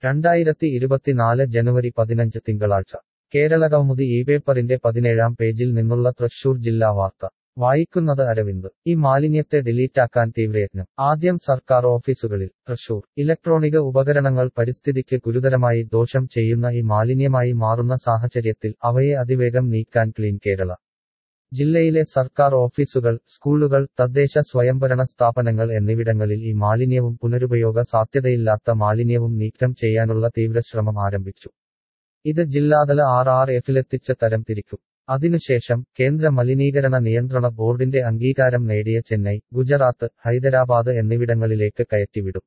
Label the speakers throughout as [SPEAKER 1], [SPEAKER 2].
[SPEAKER 1] രണ്ടായിരത്തി ഇരുപത്തിനാല് ജനുവരി പതിനഞ്ച് തിങ്കളാഴ്ച കേരളകൗമുദി ഈ പേപ്പറിന്റെ പതിനേഴാം പേജിൽ നിന്നുള്ള തൃശൂർ ജില്ലാ വാർത്ത വായിക്കുന്നത് അരവിന്ദ് ഈ മാലിന്യത്തെ ഡിലീറ്റാക്കാൻ തീവ്രയത്നം ആദ്യം സർക്കാർ ഓഫീസുകളിൽ തൃശൂർ ഇലക്ട്രോണിക ഉപകരണങ്ങൾ പരിസ്ഥിതിക്ക് ഗുരുതരമായി ദോഷം ചെയ്യുന്ന ഈ മാലിന്യമായി മാറുന്ന സാഹചര്യത്തിൽ അവയെ അതിവേഗം നീക്കാൻ ക്ലീൻ കേരള ജില്ലയിലെ സർക്കാർ ഓഫീസുകൾ സ്കൂളുകൾ തദ്ദേശ സ്വയംഭരണ സ്ഥാപനങ്ങൾ എന്നിവിടങ്ങളിൽ ഈ മാലിന്യവും പുനരുപയോഗ സാധ്യതയില്ലാത്ത മാലിന്യവും നീക്കം ചെയ്യാനുള്ള തീവ്രശ്രമം ആരംഭിച്ചു ഇത് ജില്ലാതല ആർ ആർ എഫിലെത്തിച്ച് തരം തിരിക്കും അതിനുശേഷം കേന്ദ്ര മലിനീകരണ നിയന്ത്രണ ബോർഡിന്റെ അംഗീകാരം നേടിയ ചെന്നൈ ഗുജറാത്ത് ഹൈദരാബാദ് എന്നിവിടങ്ങളിലേക്ക് കയറ്റിവിടും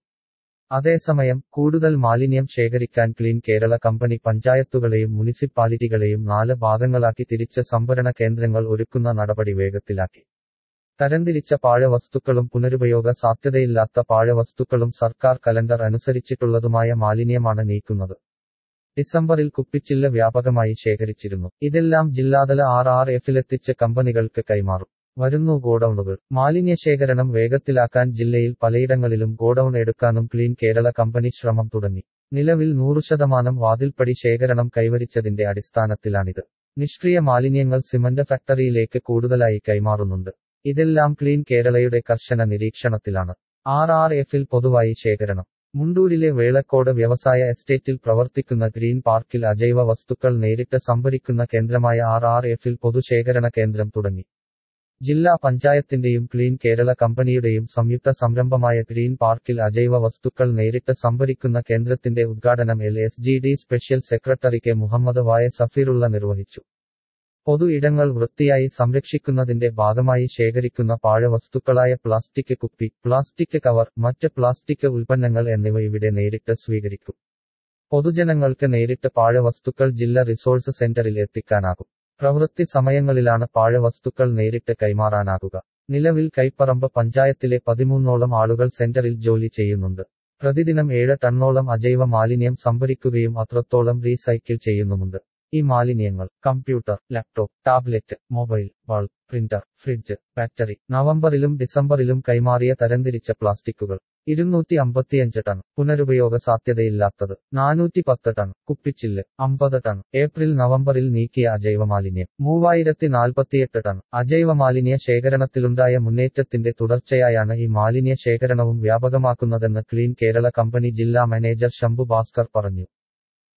[SPEAKER 1] അതേസമയം കൂടുതൽ മാലിന്യം ശേഖരിക്കാൻ ക്ലീൻ കേരള കമ്പനി പഞ്ചായത്തുകളെയും മുനിസിപ്പാലിറ്റികളെയും നാല് ഭാഗങ്ങളാക്കി തിരിച്ച് സംഭരണ കേന്ദ്രങ്ങൾ ഒരുക്കുന്ന നടപടി വേഗത്തിലാക്കി തരംതിരിച്ച പാഴവസ്തുക്കളും പുനരുപയോഗ സാധ്യതയില്ലാത്ത പാഴവസ്തുക്കളും സർക്കാർ കലണ്ടർ അനുസരിച്ചിട്ടുള്ളതുമായ മാലിന്യമാണ് നീക്കുന്നത് ഡിസംബറിൽ കുപ്പിച്ചില്ല് വ്യാപകമായി ശേഖരിച്ചിരുന്നു ഇതെല്ലാം ജില്ലാതല ആർ ആർ എഫിലെത്തിച്ച് കമ്പനികൾക്ക് കൈമാറും വരുന്നു ഗോഡൌണുകൾ മാലിന്യ ശേഖരണം വേഗത്തിലാക്കാൻ ജില്ലയിൽ പലയിടങ്ങളിലും ഗോഡൌൺ എടുക്കാനും ക്ലീൻ കേരള കമ്പനി ശ്രമം തുടങ്ങി നിലവിൽ നൂറു ശതമാനം വാതിൽപ്പടി ശേഖരണം കൈവരിച്ചതിന്റെ അടിസ്ഥാനത്തിലാണിത് നിഷ്ക്രിയ മാലിന്യങ്ങൾ സിമന്റ് ഫാക്ടറിയിലേക്ക് കൂടുതലായി കൈമാറുന്നുണ്ട് ഇതെല്ലാം ക്ലീൻ കേരളയുടെ കർശന നിരീക്ഷണത്തിലാണ് ആർ ആർ എഫിൽ പൊതുവായി ശേഖരണം മുണ്ടൂരിലെ വേളക്കോട് വ്യവസായ എസ്റ്റേറ്റിൽ പ്രവർത്തിക്കുന്ന ഗ്രീൻ പാർക്കിൽ അജൈവ വസ്തുക്കൾ നേരിട്ട് സംഭരിക്കുന്ന കേന്ദ്രമായ ആർ ആർ എഫിൽ പൊതുശേഖരണ കേന്ദ്രം തുടങ്ങി ജില്ലാ പഞ്ചായത്തിന്റെയും ക്ലീൻ കേരള കമ്പനിയുടെയും സംയുക്ത സംരംഭമായ ഗ്രീൻ പാർക്കിൽ അജൈവ വസ്തുക്കൾ നേരിട്ട് സംഭരിക്കുന്ന കേന്ദ്രത്തിന്റെ ഉദ്ഘാടനം L S G D special secretary K Muhammad Y Safirulla നിർവഹിച്ചു പൊതു ഇടങ്ങൾ വൃത്തിയായി സംരക്ഷിക്കുന്നതിന്റെ ഭാഗമായി ശേഖരിക്കുന്ന പാഴവസ്തുക്കളായ പ്ലാസ്റ്റിക് കുപ്പി പ്ലാസ്റ്റിക് കവർ മറ്റ് പ്ലാസ്റ്റിക് ഉൽപ്പന്നങ്ങൾ എന്നിവ ഇവിടെ നേരിട്ട് സ്വീകരിക്കും പൊതുജനങ്ങൾക്ക് നേരിട്ട് പാഴവസ്തുക്കൾ ജില്ലാ റിസോഴ്സ് സെന്ററിൽ എത്തിക്കാനാകും പ്രവൃത്തി സമയങ്ങളിലാണ് പാഴവസ്തുക്കൾ നേരിട്ട് കൈമാറാനാകുക നിലവിൽ കൈപ്പറമ്പ് പഞ്ചായത്തിലെ പതിമൂന്നോളം ആളുകൾ സെന്ററിൽ ജോലി ചെയ്യുന്നുണ്ട് പ്രതിദിനം ഏഴ് ടണ്ണോളം അജൈവ മാലിന്യം സംഭരിക്കുകയും അത്രത്തോളം റീസൈക്കിൾ ചെയ്യുന്നുമുണ്ട് ഈ മാലിന്യങ്ങൾ computer laptop tablet mobile bulb printer fridge battery നവംബറിലും ഡിസംബറിലും കൈമാറിയ തരംതിരിച്ച പ്ലാസ്റ്റിക്കുകൾ ഇരുന്നൂറ്റി അമ്പത്തിയഞ്ച് ടൺ പുനരുപയോഗ സാധ്യതയില്ലാത്തത് നാനൂറ്റി പത്ത് ടൺ കുപ്പിച്ചില്ല് അമ്പത് ടൺ ഏപ്രിൽ നവംബറിൽ നീക്കിയ അജൈവ മാലിന്യം മൂവായിരത്തി നാൽപ്പത്തിയെട്ട് ടൺ അജൈവ മാലിന്യ ശേഖരണത്തിലുണ്ടായ മുന്നേറ്റത്തിന്റെ തുടർച്ചയായാണ് ഈ മാലിന്യ ശേഖരണവും വ്യാപകമാക്കുന്നതെന്ന് ക്ലീൻ കേരള കമ്പനി ജില്ലാ മാനേജർ ശംഭു ഭാസ്കർ പറഞ്ഞു